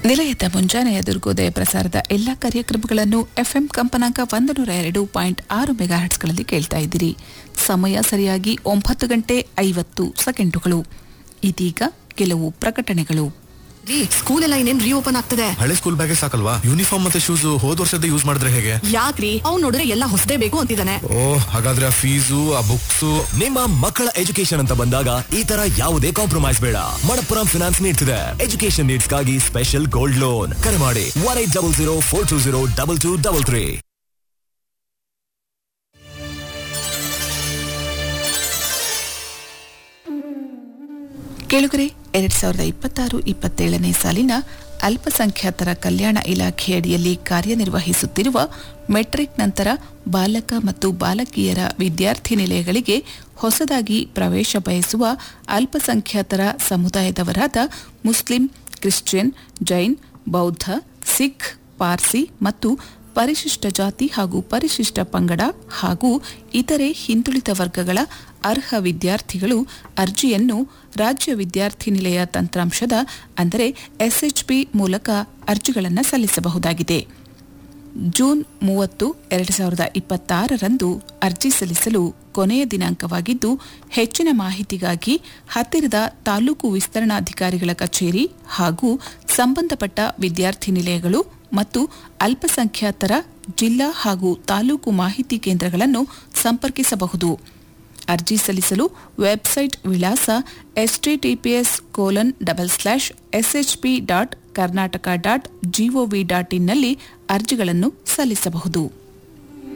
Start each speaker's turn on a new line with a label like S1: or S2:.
S1: ನಿಲಯದ ಮುಂಜಾನೆಯ ದುರ್ಗೋದಯ ಪ್ರಸಾರದ ಎಲ್ಲ ಕಾರ್ಯಕ್ರಮಗಳನ್ನು ಎಫ್ಎಂ ಕಂಪನಾಂಕ ಒಂದು ನೂರ ಎರಡು ಪಾಯಿಂಟ್ ಆರು ಮೆಗಾಹರ್ಟ್ಸ್ಗಳಲ್ಲಿ ಕೇಳ್ತಾ ಇದ್ದೀರಿ ಸಮಯ ಸರಿಯಾಗಿ ಒಂಬತ್ತು ಗಂಟೆ ಐವತ್ತು ಸೆಕೆಂಡುಗಳು ಇದೀಗ ಕೆಲವು ಪ್ರಕಟಣೆಗಳು
S2: ರೀ ಸ್ಕೂಲ್ ಎಲ್ಲ ಇನ್ನೇನ್ ರೀಓಪನ್ ಆಗ್ತದೆ
S3: ಹಳೆ ಸ್ಕೂಲ್ ಬ್ಯಾಗೇ ಸಾಕಲ್ವಾ ಯೂನಿಫಾರ್ಮ್ ಮತ್ತೆ ಶೂಸ್ ಹೋದ್ ವರ್ಷದ ಯೂಸ್ ಮಾಡಿದ್ರೆ ಹೇಗೆ
S2: ಯಾಕ್ರಿ ಅವ್ನ್ ನೋಡಿದ್ರೆ ಎಲ್ಲ ಹೊಸದೇ ಬೇಕು ಅಂತಿದ್ದಾನೆ
S3: ಓ ಹಾಗಾದ್ರೆ ಆ ಫೀಸು ಆ ಬುಕ್ಸ್
S4: ನಿಮ್ಮ ಮಕ್ಕಳ ಎಜುಕೇಶನ್ ಅಂತ ಬಂದಾಗ ಈ ತರ ಯಾವುದೇ ಕಾಂಪ್ರಮೈಸ್ ಬೇಡ ಮಣಪ್ಪುರಂ ಫಿನಾನ್ಸ್ ನೀಡ್ಸ್ ಇದೆ ಎಜುಕೇಶನ್ ನೀಡ್ಸ್ ಗಾಗಿ ಸ್ಪೆಷಲ್ ಗೋಲ್ಡ್ ಲೋನ್ ಕರೆ ಮಾಡಿ one eight double zero four two zero double two double three
S1: ಕೇಳುಗರೆ ಎರಡ್ ಸಾವಿರದ ಇಪ್ಪತ್ತಾರು ಇಪ್ಪತ್ತೇಳನೇ ಸಾಲಿನ ಅಲ್ಪಸಂಖ್ಯಾತರ ಕಲ್ಯಾಣ ಇಲಾಖೆಯಡಿಯಲ್ಲಿ ಕಾರ್ಯನಿರ್ವಹಿಸುತ್ತಿರುವ ಮೆಟ್ರಿಕ್ ನಂತರ ಬಾಲಕ ಮತ್ತು ಬಾಲಕಿಯರ ವಿದ್ಯಾರ್ಥಿ ನಿಲಯಗಳಿಗೆ ಹೊಸದಾಗಿ ಪ್ರವೇಶ ಬಯಸುವ ಅಲ್ಪಸಂಖ್ಯಾತರ ಸಮುದಾಯದವರಾದ ಮುಸ್ಲಿಂ ಕ್ರಿಶ್ಚಿಯನ್ ಜೈನ್ ಬೌದ್ಧ ಸಿಖ್ ಪಾರ್ಸಿ ಮತ್ತು ಪರಿಶಿಷ್ಟ ಜಾತಿ ಹಾಗೂ ಪರಿಶಿಷ್ಟ ಪಂಗಡ ಹಾಗೂ ಇತರೆ ಹಿಂದುಳಿದ ವರ್ಗಗಳ ಅರ್ಹ ವಿದ್ಯಾರ್ಥಿಗಳು ಅರ್ಜಿಯನ್ನು ರಾಜ್ಯ ವಿದ್ಯಾರ್ಥಿ ನಿಲಯ ತಂತ್ರಾಂಶದ ಅಂದರೆ ಎಸ್ಎಚ್ಪಿ ಮೂಲಕ ಅರ್ಜಿಗಳನ್ನು ಸಲ್ಲಿಸಬಹುದಾಗಿದೆ ಜೂನ್ ಮೂವತ್ತು ಎರಡು ಸಾವಿರದ ಇಪ್ಪತ್ತಾರರಂದು ಅರ್ಜಿ ಸಲ್ಲಿಸಲು ಕೊನೆಯ ದಿನಾಂಕವಾಗಿದ್ದು ಹೆಚ್ಚಿನ ಮಾಹಿತಿಗಾಗಿ ಹತ್ತಿರದ ತಾಲೂಕು ವಿಸ್ತರಣಾಧಿಕಾರಿಗಳ ಕಚೇರಿ ಹಾಗೂ ಸಂಬಂಧಪಟ್ಟ ವಿದ್ಯಾರ್ಥಿ ನಿಲಯಗಳು ಮತ್ತು ಅಲ್ಪಸಂಖ್ಯಾತರ ಜಿಲ್ಲಾ ಹಾಗೂ ತಾಲೂಕು ಮಾಹಿತಿ ಕೇಂದ್ರಗಳನ್ನು ಸಂಪರ್ಕಿಸಬಹುದು ಅರ್ಜಿ ಸಲ್ಲಿಸಲು ವೆಬ್ಸೈಟ್ ವಿಳಾಸ HTTPS colon double slash SHP dot Karnataka dot GOV dot ಇನ್ನಲ್ಲಿ ಅರ್ಜಿಗಳನ್ನು ಸಲ್ಲಿಸಬಹುದು